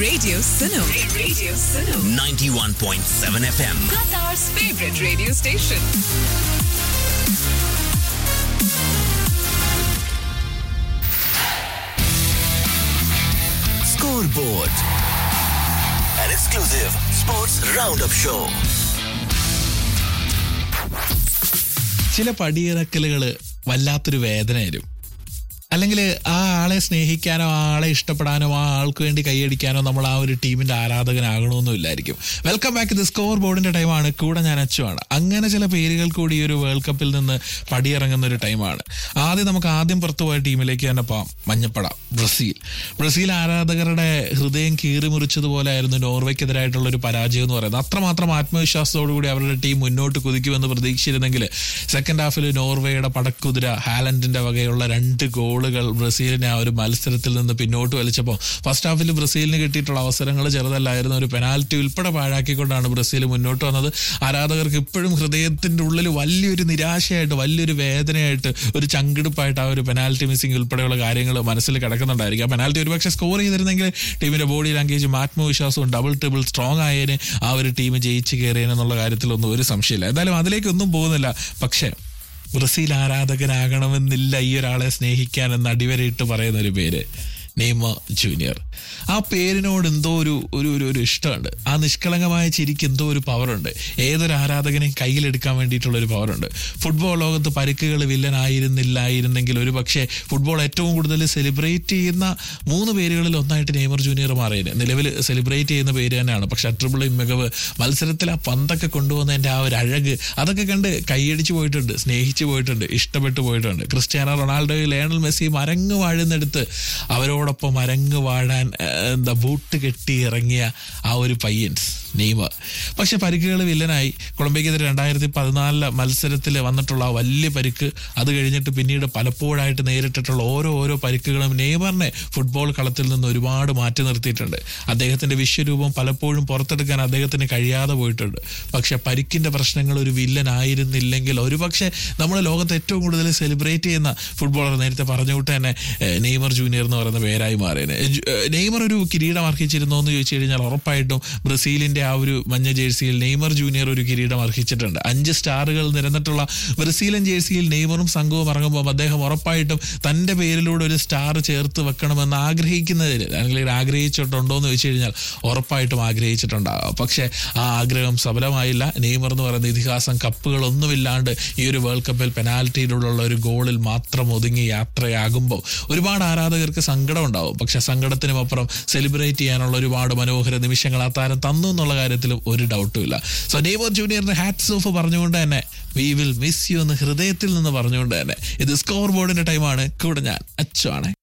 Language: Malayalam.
Radio Suno. Radio Suno. 91.7 FM. Qatar's favorite radio station. Scoreboard. An exclusive sports roundup show. ചില പടിയിറക്കലുകൾ വല്ലാത്തൊരു വേദന തരും അല്ലെങ്കിൽ ആ ആളെ സ്നേഹിക്കാനോ ആ ആളെ ഇഷ്ടപ്പെടാനോ ആ ആൾക്ക് വേണ്ടി കൈയടിക്കാനോ നമ്മൾ ആ ഒരു ടീമിന്റെ ആരാധകനാകണമെന്നും ഇല്ലായിരിക്കും വെൽക്കം ബാക്ക് ഇത് സ്കോർ ബോർഡിന്റെ ടൈമാണ് കൂടെ ഞാൻ അച്ചുവാണ് അങ്ങനെ ചില പേരുകൾ കൂടി ഈ ഒരു വേൾഡ് കപ്പിൽ നിന്ന് പടിയിറങ്ങുന്ന ഒരു ടൈമാണ് ആദ്യം നമുക്ക് ആദ്യം പുറത്തുപോയ ടീമിലേക്ക് തന്നെ പോവാം മഞ്ഞപ്പട ബ്രസീൽ ബ്രസീൽ ആരാധകരുടെ ഹൃദയം കീറി മുറിച്ചതുപോലെ ആയിരുന്നു നോർവയ്ക്കെതിരായിട്ടുള്ള ഒരു പരാജയം എന്ന് പറയുന്നത് അത്രമാത്രം ആത്മവിശ്വാസത്തോടു കൂടി അവരുടെ ടീം മുന്നോട്ട് കുതിക്കുമെന്ന് പ്രതീക്ഷിച്ചിരുന്നെങ്കിൽ സെക്കൻഡ് ഹാഫിൽ നോർവേയുടെ പടക്കുതിര ഹാലൻഡിന്റെ വകയുള്ള രണ്ട് ഗോളുകൾ ബ്രസീലിനെ ആ ഒരു മത്സരത്തിൽ നിന്ന് പിന്നോട്ട് വലിച്ചപ്പോൾ ഫസ്റ്റ് ഹാഫിൽ ബ്രസീലിന് കിട്ടിയിട്ടുള്ള അവസരങ്ങൾ ചെറുതല്ലായിരുന്നു ഒരു പെനാൽറ്റി ഉൾപ്പെടെ പാഴാക്കിക്കൊണ്ടാണ് ബ്രസീൽ മുന്നോട്ട് വന്നത് ആരാധകർക്ക് ഇപ്പോഴും ഹൃദയത്തിന്റെ ഉള്ളിൽ വലിയൊരു നിരാശയായിട്ട് വലിയൊരു വേദനയായിട്ട് ഒരു ചങ്കിടുപ്പായിട്ട് ആ ഒരു പെനാൽറ്റി മിസ്സിംഗ് ഉൾപ്പെടെയുള്ള കാര്യങ്ങൾ മനസ്സിൽ കിടക്കുന്നുണ്ടായിരിക്കും ആ പെനാൽറ്റി ഒരുപക്ഷെ സ്കോർ ചെയ്തിരുന്നെങ്കിൽ ടീമിന്റെ ബോഡി ലാംഗ്വേജും ആത്മവിശ്വാസവും ഡബിൾ ട്രിപ്പിൾ സ്ട്രോങ് ആയതിന് ആ ഒരു ടീം ജയിച്ച് കയറിയെന്നുള്ള കാര്യത്തിലൊന്നും ഒരു സംശയമില്ല എന്തായാലും അതിലേക്കൊന്നും പോകുന്നില്ല പക്ഷേ ബ്രസീൽ ആരാധകനാകണമെന്നില്ല ഈ ഒരാളെ സ്നേഹിക്കാൻ എന്ന് അടിവരയിട്ട് പറയുന്ന ഒരു പേര് നെയ്മ ജൂനിയർ ആ പേരിനോട് എന്തോ ഒരു ഒരു ഒരു ഒരു ഇഷ്ടമുണ്ട് ആ നിഷ്കളങ്കമായ ചിരിക്ക് എന്തോ ഒരു പവറുണ്ട് ഏതൊരു ആരാധകനെയും കയ്യിലെടുക്കാൻ വേണ്ടിയിട്ടുള്ള ഒരു പവറുണ്ട് ഫുട്ബോൾ ലോകത്ത് പരിക്കുകൾ വില്ലനായിരുന്നില്ലായിരുന്നെങ്കിൽ ഒരു പക്ഷേ ഫുട്ബോൾ ഏറ്റവും കൂടുതൽ സെലിബ്രേറ്റ് ചെയ്യുന്ന മൂന്ന് പേരുകളിൽ ഒന്നായിട്ട് നെയ്മർ ജൂനിയർ മാറിയത് നിലവിൽ സെലിബ്രേറ്റ് ചെയ്യുന്ന പേര് തന്നെയാണ് പക്ഷെ ട്രിപ്പിൾ മികവ് മത്സരത്തിൽ ആ പന്തൊക്കെ കൊണ്ടുവന്നതിൻ്റെ ആ ഒരു അഴക് അതൊക്കെ കണ്ട് കൈയടിച്ചു പോയിട്ടുണ്ട് സ്നേഹിച്ചു പോയിട്ടുണ്ട് ഇഷ്ടപ്പെട്ടു പോയിട്ടുണ്ട് ക്രിസ്ത്യാനോ റൊണാൾഡോ ലയണൽ മെസ്സി മരങ്ങ് വാഴുന്നെടുത്ത് അവരോടൊപ്പം മരങ്ങ് വാഴാൻ ഏഹ്, എന്താ ബൂട്ട് കെട്ടി ഇറങ്ങിയ ആ ഒരു പയ്യൻസ് നെയ്മർ പക്ഷെ പരിക്കുകൾ വില്ലനായി കൊളംബിയക്കെതിരെ രണ്ടായിരത്തി പതിനാലിലെ മത്സരത്തിൽ വന്നിട്ടുള്ള ആ വലിയ പരിക്ക് അത് കഴിഞ്ഞിട്ട് പിന്നീട് പലപ്പോഴായിട്ട് നേരിട്ടിട്ടുള്ള ഓരോ ഓരോ പരിക്കുകളും നെയ്മറിനെ ഫുട്ബോൾ കളത്തിൽ നിന്ന് ഒരുപാട് മാറ്റി നിർത്തിയിട്ടുണ്ട് അദ്ദേഹത്തിന്റെ വിശ്വരൂപം പലപ്പോഴും പുറത്തെടുക്കാൻ അദ്ദേഹത്തിന് കഴിയാതെ പോയിട്ടുണ്ട് പക്ഷെ പരിക്കിന്റെ പ്രശ്നങ്ങൾ ഒരു വില്ലനായിരുന്നില്ലെങ്കിൽ ഒരുപക്ഷെ നമ്മൾ ലോകത്ത് ഏറ്റവും കൂടുതൽ സെലിബ്രേറ്റ് ചെയ്യുന്ന ഫുട്ബോളർ നേരത്തെ പറഞ്ഞുകൊണ്ട് തന്നെ ഏഹ്, നെയ്മർ ജൂനിയർ എന്ന് പറയുന്ന പേരായി മാറിയത് നെയ്മർ ഒരു കിരീടം അർഹിച്ചിരുന്നോ എന്ന് ചോദിച്ചു കഴിഞ്ഞാൽ ഉറപ്പായിട്ടും ബ്രസീലിന്റെ ആ ഒരു മഞ്ഞ ജേഴ്സിയിൽ നെയ്മർ ജൂനിയർ ഒരു കിരീടം അർഹിച്ചിട്ടുണ്ട് അഞ്ച് സ്റ്റാറുകൾ നിരന്നിട്ടുള്ള ബ്രസീലൻ ജേഴ്സിയിൽ നെയ്മറും സംഘവും ഇറങ്ങുമ്പോൾ അദ്ദേഹം ഉറപ്പായിട്ടും തന്റെ പേരിലൂടെ ഒരു സ്റ്റാർ ചേർത്ത് വെക്കണമെന്ന് ആഗ്രഹിക്കുന്നതിൽ അല്ലെങ്കിൽ ആഗ്രഹിച്ചിട്ടുണ്ടോ എന്ന് ചോദിച്ചു കഴിഞ്ഞാൽ ഉറപ്പായിട്ടും ആഗ്രഹിച്ചിട്ടുണ്ടാകാം പക്ഷേ ആ ആഗ്രഹം സഫലമായില്ല നെയ്മർ എന്ന് പറയുന്ന ഇതിഹാസം കപ്പുകളൊന്നുമില്ലാണ്ട് ഈ ഒരു വേൾഡ് കപ്പിൽ പെനാൽറ്റിയിലുള്ള ഒരു ഗോളിൽ മാത്രം ഒതുങ്ങി യാത്രയാകുമ്പോൾ ഒരുപാട് ആരാധകർക്ക് സങ്കടം ഉണ്ടാവും പക്ഷെ സങ്കടത്തിനും അപ്പുറം സെലിബ്രേറ്റ് ചെയ്യാനുള്ള ഒരുപാട് മനോഹര നിമിഷങ്ങൾ ആ താരം തന്നു എന്നുള്ള കാര്യത്തിലും ഒരു ഡൗട്ടും ഇല്ല സോ നെയ്മർ ജൂനിയറിന്റെ ഹാറ്റ്സ് ഓഫ് പറഞ്ഞുകൊണ്ട് തന്നെ വി വിൽ മിസ് യു എന്ന് ഹൃദയത്തിൽ നിന്ന് പറഞ്ഞുകൊണ്ട് തന്നെ ഇത് സ്കോർ ബോർഡിന്റെ ടൈമാണ് കൂടെ ഞാൻ അച്ചുവാണ്